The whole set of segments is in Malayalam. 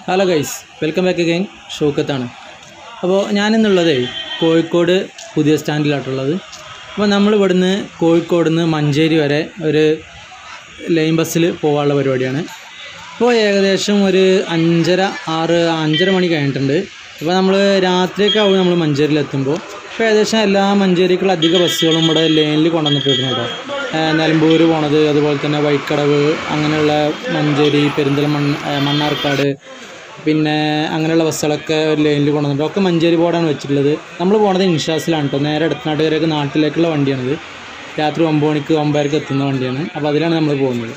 hello guys welcome back again ഷൗക്കത്താണ് അപ്പോൾ ഞാനിന്നുള്ളത് കോഴിക്കോട് പുതിയ സ്റ്റാൻഡിലായിട്ടുള്ളത് അപ്പോൾ നമ്മൾ ഇവിടുന്ന് കോഴിക്കോട് നിന്ന് മഞ്ചേരി വരെ ഒരു ലൈൻ ബസ്സിൽ പോകാനുള്ള പരിപാടിയാണ് ഇപ്പോൾ ഏകദേശം ഒരു അഞ്ചര ആറ് അഞ്ചര മണി കഴിഞ്ഞിട്ടുണ്ട് അപ്പോൾ നമ്മൾ രാത്രിയൊക്കെ ആവും നമ്മൾ മഞ്ചേരിയിൽ എത്തുമ്പോൾ ഇപ്പോൾ ഏകദേശം എല്ലാ മഞ്ചേരിക്കുള്ള അധിക ബസ്സുകളും ഇവിടെ ലൈനിൽ കൊണ്ടുവന്നിട്ടുണ്ട് കേട്ടോ ഏഹ് നിലമ്പൂർ പോണത് അതുപോലെ തന്നെ വൈക്കടവ് അങ്ങനെയുള്ള മഞ്ചേരി പെരിന്തൽമണ്ണ ഏഹ് മണ്ണാർക്കാട് പിന്നെ അങ്ങനെയുള്ള ബസ്സുകളൊക്കെ ഒരു ലൈനിൽ കൊണ്ടുവന്നിട്ടുണ്ട് ഒക്കെ മഞ്ചേരി ബോർഡാണ് വെച്ചിട്ടുള്ളത് നമ്മൾ പോണത് ഇൻഷാസിലാണ് കേട്ടോ നേരെ ഇടത്തനാട്ടുകാരേക്ക് നാട്ടിലേക്കുള്ള വണ്ടിയാണിത് രാത്രി ഒമ്പത് മണിക്ക് ഒമ്പതരക്ക് എത്തുന്ന വണ്ടിയാണ് അപ്പോൾ അതിലാണ് നമ്മൾ പോകുന്നത്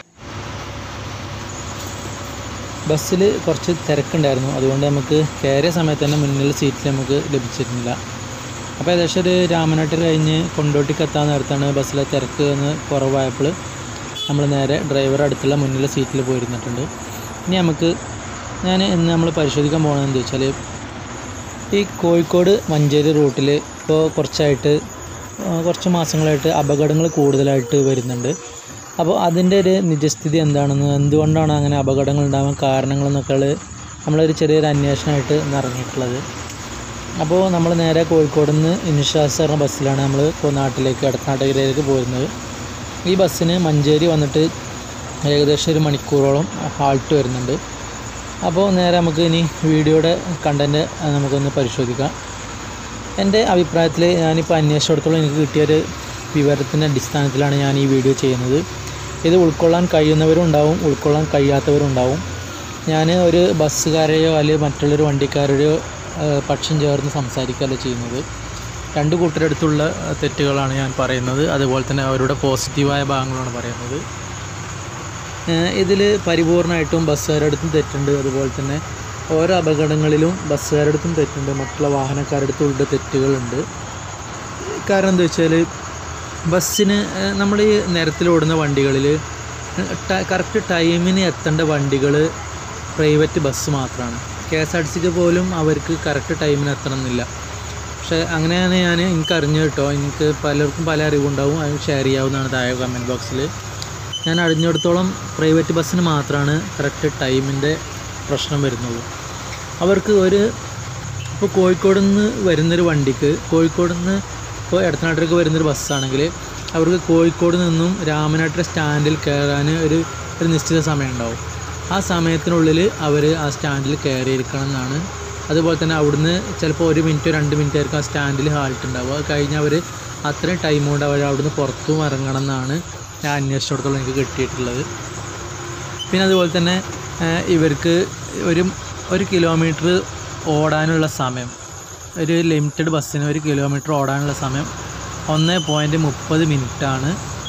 ബസ്സിൽ കുറച്ച് തിരക്കുണ്ടായിരുന്നു അതുകൊണ്ട് നമുക്ക് കയറിയ സമയത്ത് തന്നെ മുന്നിൽ സീറ്റിൽ നമുക്ക് ലഭിച്ചിരുന്നില്ല അപ്പോൾ ഏകദേശം ഒരു രാമനാട്ടിൽ കഴിഞ്ഞ് കൊണ്ടോട്ടിക്ക് എത്താൻ നേരത്താണ് ബസ്സിലെ തിരക്ക് ഒന്ന് കുറവായപ്പോൾ നമ്മൾ നേരെ ഡ്രൈവർ അടുത്തുള്ള മുന്നിലെ സീറ്റിൽ പോയിരുന്നിട്ടുണ്ട് ഇനി നമുക്ക് ഞാൻ ഇന്ന് നമ്മൾ പരിശോധിക്കാൻ പോകുന്നത് എന്താ വെച്ചാൽ ഈ കോഴിക്കോട് മഞ്ചേരി റൂട്ടിൽ ഇപ്പോൾ കുറച്ചായിട്ട് ആ, കുറച്ച് മാസങ്ങളായിട്ട് അപകടങ്ങൾ കൂടുതലായിട്ട് വരുന്നുണ്ട് അപ്പോൾ അതിൻ്റെ ഒരു നിജസ്ഥിതി എന്താണെന്ന് എന്തുകൊണ്ടാണ് അങ്ങനെ അപകടങ്ങൾ ഉണ്ടാകാൻ കാരണങ്ങളെന്നൊക്കെ ഉള്ളത് നമ്മളൊരു ചെറിയൊരു അന്വേഷണമായിട്ട് ഇന്ന് ഇറങ്ങിയിട്ടുള്ളത് അപ്പോൾ നമ്മൾ നേരെ കോഴിക്കോട് നിന്ന് ഇൻഷാസ് പറഞ്ഞ ബസ്സിലാണ് നമ്മൾ ഇപ്പോൾ നാട്ടിലേക്ക് ഇടത്തനാട്ടകരയിലേക്ക് പോരുന്നത് ഈ ബസ്സിന് മഞ്ചേരി വന്നിട്ട് ഏകദേശം ഒരു മണിക്കൂറോളം ഹാൾട്ട് വരുന്നുണ്ട് അപ്പോൾ നേരെ നമുക്ക് ഇനി വീഡിയോയുടെ കണ്ടൻറ്റ് നമുക്കൊന്ന് പരിശോധിക്കാം എൻ്റെ അഭിപ്രായത്തിൽ ഞാനിപ്പോൾ അന്വേഷിച്ചിടത്തോളം എനിക്ക് കിട്ടിയൊരു വിവരത്തിൻ്റെ അടിസ്ഥാനത്തിലാണ് ഞാൻ ഈ വീഡിയോ ചെയ്യുന്നത് ഇത് ഉൾക്കൊള്ളാൻ കഴിയുന്നവരും ഉണ്ടാവും ഉൾക്കൊള്ളാൻ കഴിയാത്തവരും ഉണ്ടാവും ഞാൻ ഒരു ബസ്സുകാരെയോ അല്ലെങ്കിൽ മറ്റുള്ളൊരു വണ്ടിക്കാരുടെയോ ഏഹ്, പക്ഷം ചേർന്ന് സംസാരിക്കുകയല്ല ചെയ്യുന്നത് രണ്ട് കൂട്ടരടുത്തുള്ള ഏഹ്, തെറ്റുകളാണ് ഞാൻ പറയുന്നത് അതുപോലെ തന്നെ അവരുടെ പോസിറ്റീവായ ഭാഗങ്ങളാണ് പറയുന്നത് ഇതിൽ പരിപൂർണമായിട്ടും ബസ്സുകാരുടെ അടുത്തും തെറ്റുണ്ട് അതുപോലെ തന്നെ ഓരോ അപകടങ്ങളിലും ബസ്സുകാരുടെ അടുത്തും തെറ്റുണ്ട് മറ്റുള്ള വാഹനക്കാരുടെ അടുത്തും ഉള്ള തെറ്റുകളുണ്ട് കാരണം എന്താ വെച്ചാൽ ബസ്സിന് നമ്മൾ ഈ നിരത്തിലോടുന്ന വണ്ടികളിൽ കറക്റ്റ് ടൈമിന് എത്തേണ്ട വണ്ടികൾ പ്രൈവറ്റ് ബസ് മാത്രമാണ് കെ എസ് ആർ ടി സിക്ക് പോലും അവർക്ക് കറക്റ്റ് ടൈമിന് എത്തണം എന്നില്ല പക്ഷേ അങ്ങനെയാണ് ഞാൻ എനിക്ക് അറിഞ്ഞു കേട്ടോ എനിക്ക് പലർക്കും പല അറിവുണ്ടാവും അത് ഷെയർ ചെയ്യാവുന്നതാണ് താഴെ കമൻറ്റ് ബോക്സിൽ ഞാൻ അറിഞ്ഞിടത്തോളം പ്രൈവറ്റ് ബസ്സിന് മാത്രമാണ് കറക്റ്റ് ടൈമിൻ്റെ പ്രശ്നം വരുന്നുള്ളൂ അവർക്ക് ഒരു ഇപ്പോൾ കോഴിക്കോട് നിന്ന് വരുന്നൊരു വണ്ടിക്ക് കോഴിക്കോട് നിന്ന് ഇപ്പോൾ എടത്തനാട്ടിലേക്ക് വരുന്നൊരു ബസ്സാണെങ്കിൽ അവർക്ക് കോഴിക്കോട് നിന്നും രാമനാട്ടിലെ സ്റ്റാൻഡിൽ കയറാൻ ഒരു ഒരു നിശ്ചിത സമയം ഉണ്ടാവും ആ സമയത്തിനുള്ളിൽ അവർ ആ സ്റ്റാൻഡിൽ കയറിയിരിക്കണം എന്നാണ് അതുപോലെ തന്നെ അവിടുന്ന് ചിലപ്പോൾ ഒരു മിനിറ്റ് രണ്ട് മിനിറ്റ് ആയിരിക്കും ആ സ്റ്റാൻഡിൽ ഹാൾട്ട് ഉണ്ടാവും അത് കഴിഞ്ഞ് അവർ അത്രയും ടൈം കൊണ്ട് അവർ അവിടുന്ന് പുറത്തും ഇറങ്ങണം എന്നാണ് ഞാൻ അന്വേഷിച്ചിടത്തോളം എനിക്ക് കിട്ടിയിട്ടുള്ളത് പിന്നെ അതുപോലെ തന്നെ ഏഹ്, ഇവർക്ക് ഒരു ഒരു കിലോമീറ്റർ ഓടാനുള്ള സമയം ഒരു ലിമിറ്റഡ് ബസ്സിന് ഒരു കിലോമീറ്റർ ഓടാനുള്ള സമയം ഒന്ന് പോയിൻറ്റ് മുപ്പത് മിനിറ്റാണ്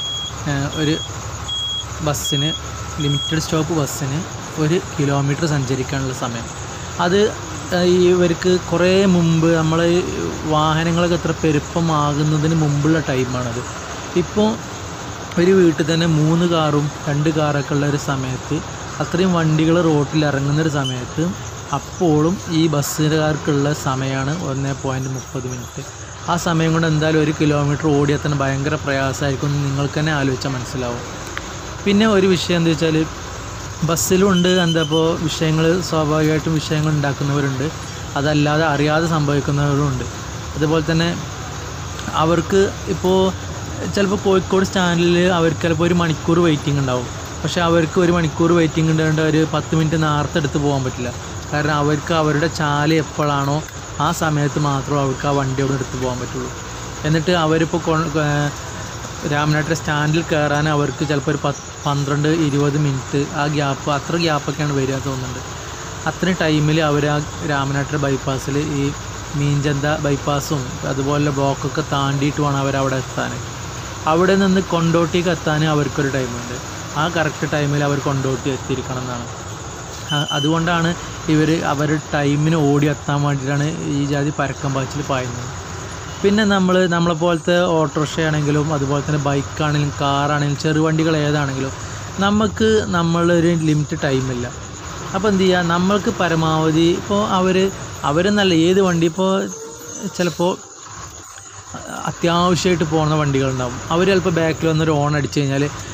ഒരു ബസ്സിന് ലിമിറ്റഡ് സ്റ്റോപ്പ് ബസ്സിന് ഒരു കിലോമീറ്റർ സഞ്ചരിക്കാനുള്ള സമയം അത് ഏഹ്, ഈ ഇവർക്ക് കുറേ മുമ്പ് നമ്മൾ വാഹനങ്ങളൊക്കെ എത്ര പെരുപ്പമാകുന്നതിന് മുമ്പുള്ള ടൈമാണത് ഇപ്പോൾ ഒരു വീട്ടിൽ തന്നെ മൂന്ന് കാറും രണ്ട് കാറൊക്കെ ഉള്ള ഒരു സമയത്ത് അത്രയും വണ്ടികൾ റോട്ടിൽ ഇറങ്ങുന്ന ഒരു സമയത്ത് അപ്പോഴും ഈ ബസ്സുകാർക്കുള്ള സമയമാണ് ഒന്ന് പോയിൻറ്റ് മുപ്പത് മിനിറ്റ് ആ സമയം കൊണ്ട് എന്തായാലും ഒരു കിലോമീറ്റർ ഓടിയെത്താൻ ഭയങ്കര പ്രയാസമായിരിക്കും എന്ന് നിങ്ങൾക്ക് തന്നെ ആലോചിച്ചാൽ മനസ്സിലാവും പിന്നെ ഒരു വിഷയം എന്താ വെച്ചാൽ ബസ്സിലുണ്ട് എന്താ ഇപ്പോൾ വിഷയങ്ങൾ സ്വാഭാവികമായിട്ടും വിഷയങ്ങൾ ഉണ്ടാക്കുന്നവരുണ്ട് അതല്ലാതെ അറിയാതെ സംഭവിക്കുന്നവരുണ്ട് അതുപോലെ തന്നെ അവർക്ക് ഇപ്പോൾ ചിലപ്പോൾ കോഴിക്കോട് സ്റ്റാൻഡിൽ അവർക്ക് ചിലപ്പോൾ ഒരു മണിക്കൂർ വെയിറ്റിംഗ് ഉണ്ടാവും പക്ഷേ അവർക്ക് ഒരു മണിക്കൂർ വെയിറ്റിംഗ് ഉണ്ടായിട്ട് ഒരു പത്ത് മിനിറ്റ് നേരത്തെ എടുത്ത് പോകാൻ പറ്റില്ല കാരണം അവർക്ക് അവരുടെ ചാല് എപ്പോഴാണോ ആ സമയത്ത് മാത്രമേ അവർക്ക് ആ വണ്ടി അവിടെ എടുത്ത് പോകാൻ പറ്റുള്ളൂ എന്നിട്ട് അവരിപ്പോൾ കൊ- ഏർ രാമനാട്ടിലെ സ്റ്റാൻഡിൽ കയറാൻ അവർക്ക് ചിലപ്പോൾ ഒരു പത്ത് പന്ത്രണ്ട് ഇരുപത് മിനിറ്റ് ആ ഗ്യാപ്പ് അത്ര ഗ്യാപ്പൊക്കെയാണ് വരിക തോന്നുന്നുണ്ട് അത്രയും ടൈമിൽ അവർ ആ രാമനാട്ടിലെ ബൈപ്പാസിൽ ഈ മീൻചന്ത ബൈപ്പാസും അതുപോലെ ബ്ലോക്കൊക്കെ താണ്ടിയിട്ട് വേണം അവർ അവിടെ എത്താൻ അവിടെ നിന്ന് കൊണ്ടോട്ടിക്ക് എത്താൻ അവർക്കൊരു ടൈമുണ്ട് ആ കറക്റ്റ് ടൈമിൽ അവർ കൊണ്ടോട്ടി എത്തിയിരിക്കണം എന്നാണ് ആ, അതുകൊണ്ടാണ് ഇവർ അവരുടെ ടൈമിന് ഓടി എത്താൻ വേണ്ടിയിട്ടാണ് ഈ ജാതി പരക്കം പാച്ചിൽ പായുന്നത് പിന്നെ നമ്മൾ നമ്മളെ പോലത്തെ ഓട്ടോറിക്ഷ ആണെങ്കിലും അതുപോലെ തന്നെ ബൈക്കാണെങ്കിലും കാറാണെങ്കിലും ചെറുവണ്ടികൾ ഏതാണെങ്കിലും നമുക്ക് നമ്മളൊരു ലിമിറ്റ് ടൈമില്ല അപ്പോൾ എന്ത് ചെയ്യുക നമ്മൾക്ക് പരമാവധി ഇപ്പോൾ അവർ അവരെന്നല്ല ഏത് വണ്ടി ഇപ്പോൾ ചിലപ്പോൾ അത്യാവശ്യമായിട്ട് പോകുന്ന വണ്ടികളുണ്ടാവും അവർ ചിലപ്പോൾ ബാക്കിൽ വന്നൊരു ഓൺ അടിച്ചു കഴിഞ്ഞാൽ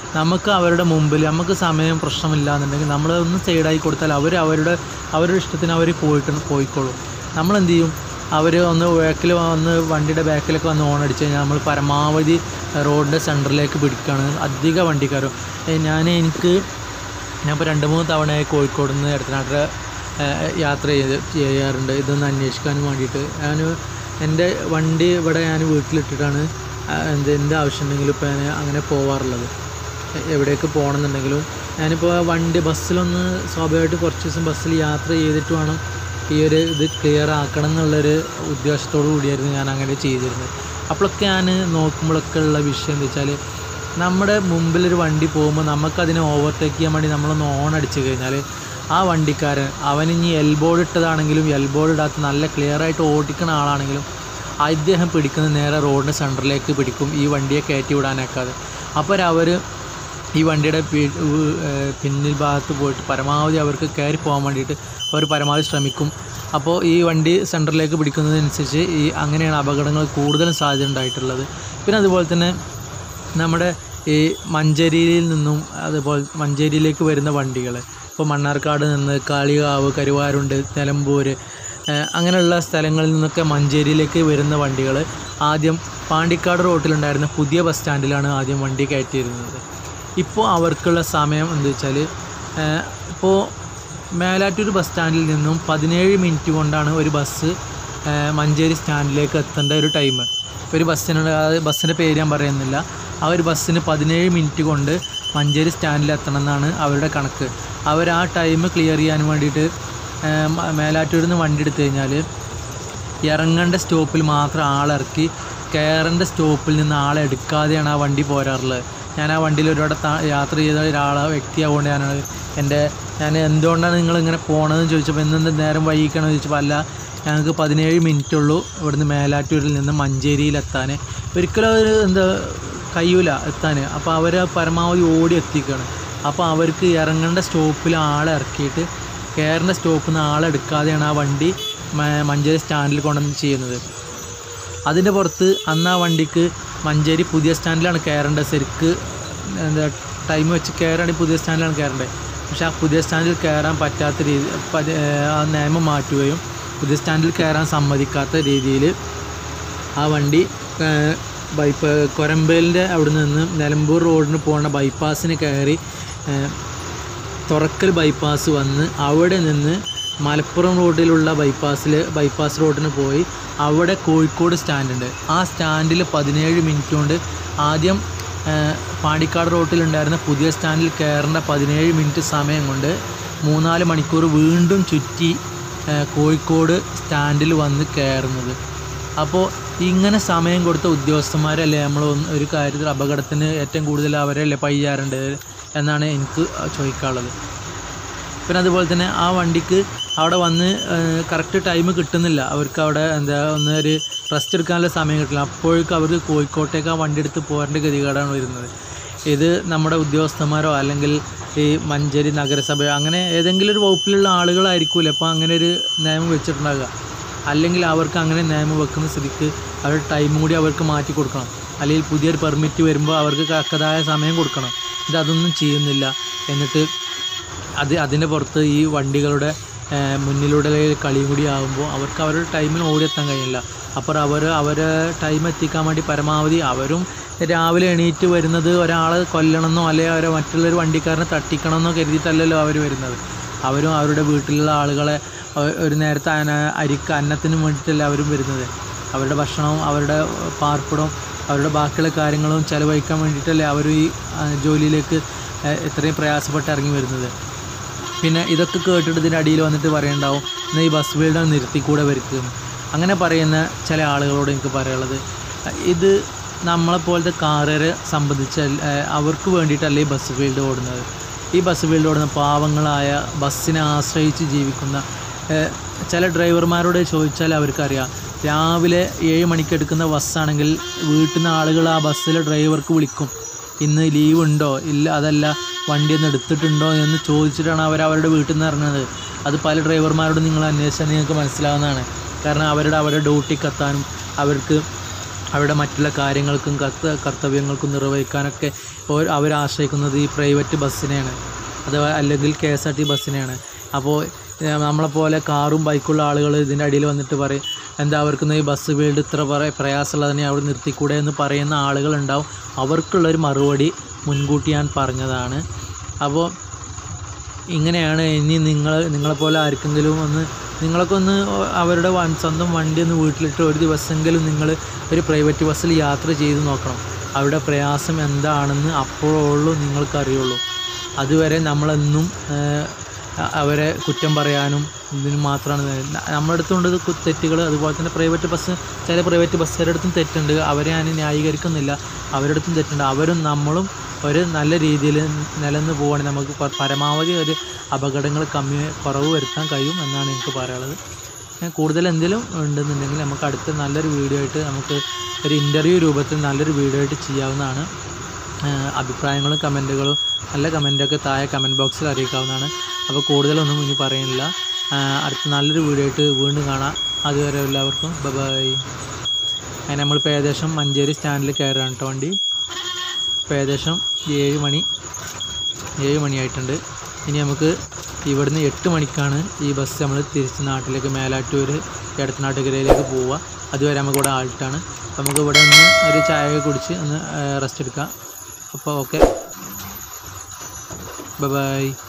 നമുക്ക് അവരുടെ മുമ്പിൽ നമുക്ക് സമയം പ്രശ്നമില്ല എന്നുണ്ടെങ്കിൽ നമ്മൾ ഒന്ന് സൈഡായി കൊടുത്താൽ അവർ അവരുടെ അവരുടെ ഇഷ്ടത്തിന് അവർ പോയിട്ട് പോയിക്കോളും നമ്മൾ എന്ത് ചെയ്യും അവർ ഒന്ന് ബാക്കിൽ വന്ന് വണ്ടിയുടെ ബാക്കിലൊക്കെ വന്ന് ഓൺ അടിച്ച് കഴിഞ്ഞാൽ നമ്മൾ പരമാവധി റോഡിൻ്റെ സെൻറ്ററിലേക്ക് പിടിക്കുകയാണ് അധിക വണ്ടിക്കാരും ഞാൻ എനിക്ക് ഞാൻ ഇപ്പോൾ രണ്ട് മൂന്ന് തവണയായി കോഴിക്കോട് നിന്ന് എടത്തനാട്ടിൽ യാത്ര ചെയ്ത് ചെയ്യാറുണ്ട് ഇതൊന്ന് അന്വേഷിക്കാനും വേണ്ടിയിട്ട് ഞാൻ എൻ്റെ വണ്ടി ഇവിടെ ഞാൻ വീട്ടിലിട്ടിട്ടാണ് ആ, എന്ത് എന്ത് ആവശ്യമുണ്ടെങ്കിലും ഇപ്പോൾ ഞാൻ അങ്ങനെ പോവാറുള്ളത് എ- എവിടേക്ക് പോകണമെന്നുണ്ടെങ്കിലും ഞാനിപ്പോൾ വണ്ടി ബസ്സിലൊന്ന് സ്വാഭാവികമായിട്ട് കുറച്ച് ദിവസം ബസ്സിൽ യാത്ര ചെയ്തിട്ട് വേണം ഈ ഒരു ഇത് ക്ലിയർ ആക്കണം എന്നുള്ളൊരു ഉദ്ദേശത്തോടു കൂടിയായിരുന്നു ഞാൻ അങ്ങനെ ചെയ്തിരുന്നത് അപ്പോഴൊക്കെ ഞാൻ നോക്കുമ്പോഴൊക്കെ ഉള്ള വിഷയം എന്താ വെച്ചാൽ നമ്മുടെ മുമ്പിലൊരു വണ്ടി പോകുമ്പോൾ നമുക്കതിനെ ഓവർടേക്ക് ചെയ്യാൻ വേണ്ടി നമ്മളൊന്ന് ഓൺ അടിച്ചു കഴിഞ്ഞാൽ ആ വണ്ടിക്കാരൻ അവൻ ഇനി എൽബോർഡ് ഇട്ടതാണെങ്കിലും എൽബോർഡ് ഇടാത്ത നല്ല ക്ലിയർ ആയിട്ട് ഓടിക്കുന്ന ആളാണെങ്കിലും അദ്ദേഹം പിടിക്കുന്നത് നേരെ റോഡിൻ്റെ സെൻറ്ററിലേക്ക് പിടിക്കും ഈ വണ്ടിയെ കയറ്റി വിടാനേക്കാതെ അപ്പോൾ അവർ ഈ വണ്ടിയുടെ പി- ഉ- ഏഹ് പിന്നിൽ ഭാഗത്ത് പോയിട്ട് പരമാവധി അവർക്ക് കയറി പോകാൻ വേണ്ടിയിട്ട് അവർ പരമാവധി ശ്രമിക്കും അപ്പോൾ ഈ വണ്ടി സെൻറ്ററിലേക്ക് പിടിക്കുന്നതനുസരിച്ച് ഈ അങ്ങനെയാണ് അപകടങ്ങൾ കൂടുതലും സാധ്യത ഉണ്ടായിട്ടുള്ളത് പിന്നെ അതുപോലെ തന്നെ നമ്മുടെ ഈ മഞ്ചേരിയിൽ നിന്നും അതുപോലെ മഞ്ചേരിയിലേക്ക് വരുന്ന വണ്ടികൾ ഇപ്പോൾ മണ്ണാർക്കാട് നിന്ന് കാളികാവ് കരുവാരുണ്ട് നിലമ്പൂർ ഏഹ് അങ്ങനെയുള്ള സ്ഥലങ്ങളിൽ നിന്നൊക്കെ മഞ്ചേരിയിലേക്ക് വരുന്ന വണ്ടികൾ ആദ്യം പാണ്ടിക്കാട് റോട്ടിലുണ്ടായിരുന്ന പുതിയ ബസ് സ്റ്റാൻഡിലാണ് ആദ്യം വണ്ടി കയറ്റിയിരുന്നത് ഇപ്പോൾ അവർക്കുള്ള സമയം എന്താ വെച്ചാൽ ഇപ്പോൾ മേലാറ്റൂർ ബസ് സ്റ്റാൻഡിൽ നിന്നും പതിനേഴ് മിനിറ്റ് കൊണ്ടാണ് ഒരു ബസ് ഏഹ് മഞ്ചേരി സ്റ്റാൻഡിലേക്ക് എത്തേണ്ട ഒരു ടൈം ഒരു ബസ്സിനുള്ള ആ ബസ്സിൻ്റെ പേര് ഞാൻ പറയുന്നില്ല ആ ഒരു ബസ്സിന് പതിനേഴ് മിനിറ്റ് കൊണ്ട് മഞ്ചേരി സ്റ്റാൻഡിൽ എത്തണം എന്നാണ് അവരുടെ കണക്ക് അവർ ആ ടൈം ക്ലിയർ ചെയ്യാൻ വേണ്ടിയിട്ട് ഏഹ് മ- മേലാറ്റൂരിൽ നിന്ന് വണ്ടി എടുത്തു കഴിഞ്ഞാൽ ഇറങ്ങേണ്ട സ്റ്റോപ്പിൽ മാത്രം ആളിറക്കി കയറേണ്ട സ്റ്റോപ്പിൽ നിന്ന് ആളെ എടുക്കാതെയാണ് ആ വണ്ടി പോരാറുള്ളത് ഞാൻ ആ വണ്ടിയിൽ ഒരുപാട് താ- യാത്ര ചെയ്ത ഒരാളെ വ്യക്തിയാവുകൊണ്ട് ഞാനാണ് എൻ്റെ ഞാൻ എന്തുകൊണ്ടാണ് നിങ്ങൾ ഇങ്ങനെ പോണതെന്ന് ചോദിച്ചപ്പോൾ എന്തെന്ത് നേരം വൈകിക്കണമെന്ന് ചോദിച്ചപ്പോൾ അല്ല ഞങ്ങൾക്ക് പതിനേഴ് മിനിറ്റ് ഉള്ളൂ ഇവിടുന്ന് മേലാറ്റൂരിൽ നിന്ന് മഞ്ചേരിയിലെത്താൻ ഒരിക്കലും അവർ എന്താ കഴിയൂല എത്താൻ അപ്പോൾ അവർ പരമാവധി ഓടി എത്തിക്കുകയാണ് അപ്പോൾ അവർക്ക് ഇറങ്ങേണ്ട സ്റ്റോപ്പിൽ ആളെ ഇറക്കിയിട്ട് കയറേണ്ട സ്റ്റോപ്പിൽ നിന്ന് ആളെ എടുക്കാതെയാണ് ആ വണ്ടി മ- മഞ്ചേരി സ്റ്റാൻഡിൽ കൊണ്ടുവന്ന് ചെയ്യുന്നത് അതിൻ്റെ പുറത്ത് അന്ന് ആ വണ്ടിക്ക് മഞ്ചേരി പുതിയ സ്റ്റാൻഡിലാണ് കയറേണ്ടത് ശരിക്ക് എന്താ ടൈം വെച്ച് കയറുകയാണെങ്കിൽ പുതിയ സ്റ്റാൻഡിലാണ് കയറേണ്ടത് പക്ഷെ ആ പുതിയ സ്റ്റാൻഡിൽ കയറാൻ പറ്റാത്ത രീതി പതി- ഏഹ് ആ നിയമം മാറ്റുകയും പുതിയ സ്റ്റാൻഡിൽ കയറാൻ സമ്മതിക്കാത്ത രീതിയിൽ ആ വണ്ടി ഏഹ്, ബൈപ്പ് കൊരമ്പലിൻ്റെ അവിടെ നിന്ന് നിലമ്പൂർ റോഡിന് പോകുന്ന ബൈപ്പാസിന് കയറി ഏഹ്, തുറക്കൽ ബൈപ്പാസ് വന്ന് അവിടെ നിന്ന് മലപ്പുറം റോഡിലുള്ള ബൈപ്പാസിൽ ബൈപ്പാസ് റോഡിന് പോയി അവിടെ കോഴിക്കോട് സ്റ്റാൻഡുണ്ട് ആ സ്റ്റാൻഡിൽ പതിനേഴ് മിനിറ്റ് കൊണ്ട് ആദ്യം ആ, പാണ്ടിക്കാട് റോട്ടിലുണ്ടായിരുന്ന പുതിയ സ്റ്റാൻഡിൽ കയറേണ്ട പതിനേഴ് മിനിറ്റ് സമയം കൊണ്ട് മൂന്നാല് മണിക്കൂർ വീണ്ടും ചുറ്റി ആ, കോഴിക്കോട് സ്റ്റാൻഡിൽ വന്ന് കയറുന്നത് അപ്പോൾ ഇങ്ങനെ സമയം കൊടുത്ത ഉദ്യോഗസ്ഥന്മാരല്ലേ നമ്മൾ ഒന്ന് ഒരു കാര്യത്തിൽ അപകടത്തിന് ഏറ്റവും കൂടുതൽ അവരല്ലേ പയ്യാറുണ്ട് എന്നാണ് എനിക്ക് ചോദിക്കാനുള്ളത് പിന്നെ അതുപോലെ തന്നെ ആ വണ്ടിക്ക് അവിടെ വന്ന് കറക്റ്റ് ടൈം കിട്ടുന്നില്ല അവർക്ക് അവിടെ എന്താ ഒന്ന് ഒരു റെസ്റ്റ് എടുക്കാനുള്ള സമയം കിട്ടില്ല അപ്പോഴേക്കും അവർ കോഴിക്കോട്ടേക്ക് ആ വണ്ടി എടുത്ത് പോരേണ്ട ഗതികേടാണ് വരുന്നത് ഇത് നമ്മുടെ ഉദ്യോഗസ്ഥന്മാരോ അല്ലെങ്കിൽ ഈ മഞ്ചേരി നഗരസഭ അങ്ങനെ ഏതെങ്കിലും ഒരു വകുപ്പിലുള്ള ആളുകളായിരിക്കുമല്ലോ അപ്പോൾ അങ്ങനെ ഒരു നിയമം വെച്ചിട്ടുണ്ടാകുക അല്ലെങ്കിൽ അവർക്ക് അങ്ങനെ നിയമം വെക്കുന്ന സ്ഥിതിക്ക് അവരുടെ ടൈമും കൂടി അവർക്ക് മാറ്റി കൊടുക്കണം അല്ലെങ്കിൽ പുതിയൊരു പെർമിറ്റ് വരുമ്പോൾ അവർക്ക് തക്കതായ സമയം കൊടുക്കണം ഇതതൊന്നും ചെയ്യുന്നില്ല എന്നിട്ട് അത് അതിൻ്റെ പുറത്ത് ഈ വണ്ടികളുടെ ഏഹ്, മുന്നിലൂടെ കളിയും കൂടി ആകുമ്പോൾ അവർക്ക് അവരുടെ ടൈമിന് ഓടിയെത്താൻ കഴിയില്ല അപ്പോൾ അവർ അവരെ ടൈം എത്തിക്കാൻ വേണ്ടി പരമാവധി അവരും രാവിലെ എണീറ്റ് വരുന്നത് ഒരാളെ കൊല്ലണമെന്നോ അല്ലെങ്കിൽ അവരെ മറ്റുള്ളൊരു വണ്ടിക്കാരനെ തട്ടിക്കണമെന്നോ കരുതിയിട്ടല്ലല്ലോ അവർ വരുന്നത് അവരും അവരുടെ വീട്ടിലുള്ള ആളുകളെ ഒ- ഒരു നേരത്തെ അന അരിക്ക് അന്നത്തിനും വേണ്ടിയിട്ടല്ല അവരും വരുന്നത് അവരുടെ ഭക്ഷണവും അവരുടെ പാർപ്പിടവും അവരുടെ ബാക്കിയുള്ള കാര്യങ്ങളും ചിലവഴിക്കാൻ വേണ്ടിയിട്ടല്ലേ അവർ ഈ ആ, ജോലിയിലേക്ക് ആ, ഇത്രയും പ്രയാസപ്പെട്ട് ഇറങ്ങി വരുന്നത് പിന്നെ ഇതൊക്കെ കേട്ടിട്ട് ഇതിൻ്റെ അടിയിൽ വന്നിട്ട് പറയണ്ടാവും എന്നാൽ ഈ ബസ് വീൽഡ് നിർത്തിക്കൂടെ വരയ്ക്കുന്നു അങ്ങനെ പറയുന്ന ചില ആളുകളോട് എനിക്ക് പറയാനുള്ളത് ഇത് നമ്മളെപ്പോലത്തെ കാറുകാരെ സംബന്ധിച്ച് അല്ല- ഏഹ് അവർക്ക് വേണ്ടിയിട്ടല്ല ഈ ബസ് ഫീൽഡ് ഓടുന്നത് ഈ ബസ് ഫീൽഡ് ഓടുന്ന പാവങ്ങളായ ബസ്സിനെ ആശ്രയിച്ച് ജീവിക്കുന്ന ഏഹ് ചില ഡ്രൈവർമാരോട് ചോദിച്ചാൽ അവർക്കറിയാം രാവിലെ ഏഴ് മണിക്ക് എടുക്കുന്ന ബസ്സാണെങ്കിൽ വീട്ടിൽ നിന്ന് ആളുകൾ ആ ബസ്സിലെ ഡ്രൈവർക്ക് വിളിക്കും ഇന്ന് ലീവ് ഉണ്ടോ ഇല്ല അതല്ല വണ്ടി ഒന്ന് എടുത്തിട്ടുണ്ടോ എന്ന് ചോദിച്ചിട്ടാണ് അവർ അവരുടെ വീട്ടിൽ നിന്ന് ഇറങ്ങുന്നത് അത് പല ഡ്രൈവർമാരോട് നിങ്ങൾ അന്വേഷിച്ചാൽ നിങ്ങൾക്ക് മനസ്സിലാവുന്നതാണ് കാരണം അവരുടെ അവരുടെ ഡ്യൂട്ടിക്ക് എത്താനും അവർക്ക് അവരുടെ മറ്റുള്ള കാര്യങ്ങൾക്കും കർത്ത കർത്തവ്യങ്ങൾക്കും നിർവഹിക്കാനൊക്കെ ഓ- അവർ ആശ്രയിക്കുന്നത് ഈ പ്രൈവറ്റ് ബസ്സിനെയാണ് അഥവാ അല്ലെങ്കിൽ കെ എസ് ആർ ടി ബസ്സിനെയാണ് അപ്പോൾ ഏഹ്, നമ്മളെപ്പോലെ കാറും ബൈക്കുള്ള ആളുകൾ ഇതിൻ്റെ അടിയിൽ വന്നിട്ട് പറയും എന്താ അവർക്ക് ഈ ബസ് ഫീൽഡ് ഇത്ര പറ പ്രയാസമുള്ളതിനെ അവിടെ നിർത്തിക്കൂടെ എന്ന് പറയുന്ന ആളുകളുണ്ടാവും അവർക്കുള്ളൊരു മറുപടി മുൻകൂട്ടി ഞാൻ പറഞ്ഞതാണ് അപ്പോൾ ഇങ്ങനെയാണ് ഇനി നിങ്ങൾ നിങ്ങളെപ്പോലെ ആർക്കെങ്കിലും ഒന്ന് നിങ്ങളൊക്കെ ഒന്ന് അവരുടെ വൺ സ്വന്തം വണ്ടി ഒന്ന് വീട്ടിലിട്ട് ഒരു ദിവസമെങ്കിലും നിങ്ങൾ ഒരു പ്രൈവറ്റ് ബസ്സിൽ യാത്ര ചെയ്ത് നോക്കണം അവരുടെ പ്രയാസം എന്താണെന്ന് അപ്പോഴുള്ളൂ നിങ്ങൾക്കറിയുള്ളൂ അതുവരെ നമ്മളെന്നും ഏഹ്, അ- അവരെ കുറ്റം പറയാനും ഇതിന് മാത്രമാണ് ന- നമ്മുടെ അടുത്തുണ്ട് തെറ്റുകൾ അതുപോലെ തന്നെ പ്രൈവറ്റ് ബസ് ചില പ്രൈവറ്റ് ബസ്സുകാരുടെ അടുത്തും തെറ്റുണ്ട് അവരെ ഞാൻ ന്യായീകരിക്കുന്നില്ല അവരുടെ അടുത്തും തെറ്റുണ്ട് അവരും നമ്മളും ഒരു നല്ല രീതിയിൽ നിലനിന്ന് പോവുകയാണെങ്കിൽ നമുക്ക് പ- പരമാവധി ഒരു അപകടങ്ങൾ കമ്മി കുറവ് വരുത്താൻ കഴിയും എന്നാണ് എനിക്ക് പറയാനുള്ളത് ഞാൻ കൂടുതൽ എന്തെങ്കിലും ഉണ്ടെന്നുണ്ടെങ്കിൽ നമുക്ക് അടുത്ത നല്ലൊരു വീഡിയോ ആയിട്ട് നമുക്ക് ഒരു ഇൻ്റർവ്യൂ രൂപത്തിൽ നല്ലൊരു വീഡിയോ ആയിട്ട് ചെയ്യാവുന്നതാണ് ഏഹ് അഭിപ്രായങ്ങളും കമൻറ്റുകളും നല്ല കമൻറ്റൊക്കെ താഴെ കമൻറ്റ് ബോക്സിൽ അറിയിക്കാവുന്നതാണ് അപ്പോൾ കൂടുതലൊന്നും ഇനി പറയുന്നില്ല ഏഹ് അടുത്ത നല്ലൊരു വീഡിയോ ആയിട്ട് വീണ്ടും കാണാം അതുവരെ എല്ലാവർക്കും ബൈ അങ്ങനെ നമ്മളിപ്പോൾ ഏകദേശം മഞ്ചേരി സ്റ്റാൻഡിൽ കയറുകയാണ് കേട്ടോ വണ്ടി ഇപ്പോൾ ഏകദേശം ഏഴ് മണി ഏഴ് മണിയായിട്ടുണ്ട് ഇനി നമുക്ക് ഇവിടുന്ന് എട്ട് മണിക്കാണ് ഈ ബസ് നമ്മൾ തിരിച്ച് നാട്ടിലേക്ക് മേലാറ്റൂർ എടത്തനാട്ടുകരയിലേക്ക് പോവുക അതുവരെ നമുക്ക് ഇവിടെ ആൾട്ടാണ് അപ്പോൾ നമുക്ക് ഇവിടെ ഒന്ന് ഒരു ചായ കുടിച്ച് ഒന്ന് റെസ്റ്റ് എടുക്കാം അപ്പോൾ ഓക്കെ ബൈ